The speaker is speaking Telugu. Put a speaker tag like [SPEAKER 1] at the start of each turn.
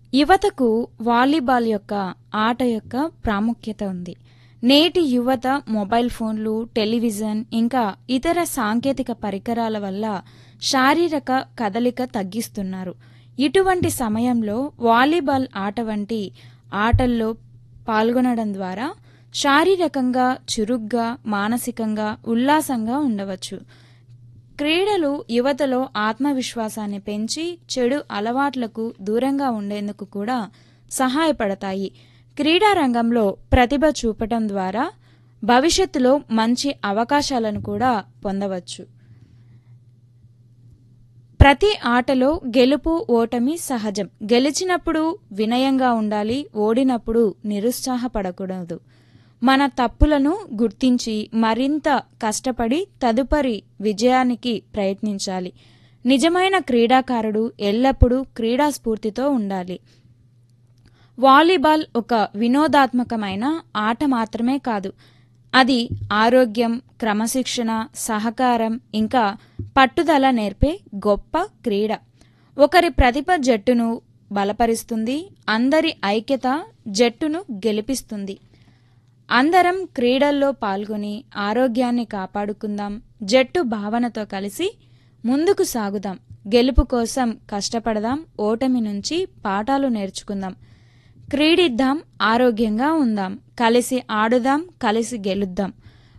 [SPEAKER 1] యువతకు వాలీబాల్ యొక్క ఆట యొక్క ప్రాముఖ్యత ఉంది నేటి యువత మొబైల్ ఫోన్లు టెలివిజన్ ఇంకా ఇతర సాంకేతిక పరికరాల వల్ల శారీరక కదలిక తగ్గిస్తున్నారు ఇటువంటి సమయంలో వాలీబాల్ ఆట వంటి ఆటల్లో పాల్గొనడం ద్వారా శారీరకంగా చురుగ్గా మానసికంగా ఉల్లాసంగా ఉండవచ్చు క్రీడలు యువతలో ఆత్మవిశ్వాసాన్ని పెంచి చెడు అలవాట్లకు దూరంగా ఉండేందుకు కూడా సహాయపడతాయి క్రీడా రంగంలో ప్రతిభ చూపటం ద్వారా భవిష్యత్తులో మంచి అవకాశాలను కూడా పొందవచ్చు ప్రతి ఆటలో గెలుపు ఓటమి సహజం గెలిచినప్పుడు వినయంగా ఉండాలి ఓడినప్పుడు నిరుత్సాహపడకూడదు మన తప్పులను గుర్తించి మరింత కష్టపడి తదుపరి విజయానికి ప్రయత్నించాలి నిజమైన క్రీడాకారుడు ఎల్లప్పుడూ క్రీడా స్ఫూర్తితో ఉండాలి వాలీబాల్ ఒక వినోదాత్మకమైన ఆట మాత్రమే కాదు అది ఆరోగ్యం క్రమశిక్షణ సహకారం ఇంకా పట్టుదల నేర్పే గొప్ప క్రీడ ఒకరి ప్రతిభ జట్టును బలపరుస్తుంది అందరి ఐక్యత జట్టును గెలిపిస్తుంది అందరం క్రీడల్లో పాల్గొని ఆరోగ్యాన్ని కాపాడుకుందాం జట్టు భావనతో కలిసి ముందుకు సాగుదాం గెలుపు కోసం కష్టపడదాం ఓటమి నుంచి పాఠాలు నేర్చుకుందాం క్రీడిద్దాం ఆరోగ్యంగా ఉందాం కలిసి ఆడుదాం కలిసి గెలుద్దాం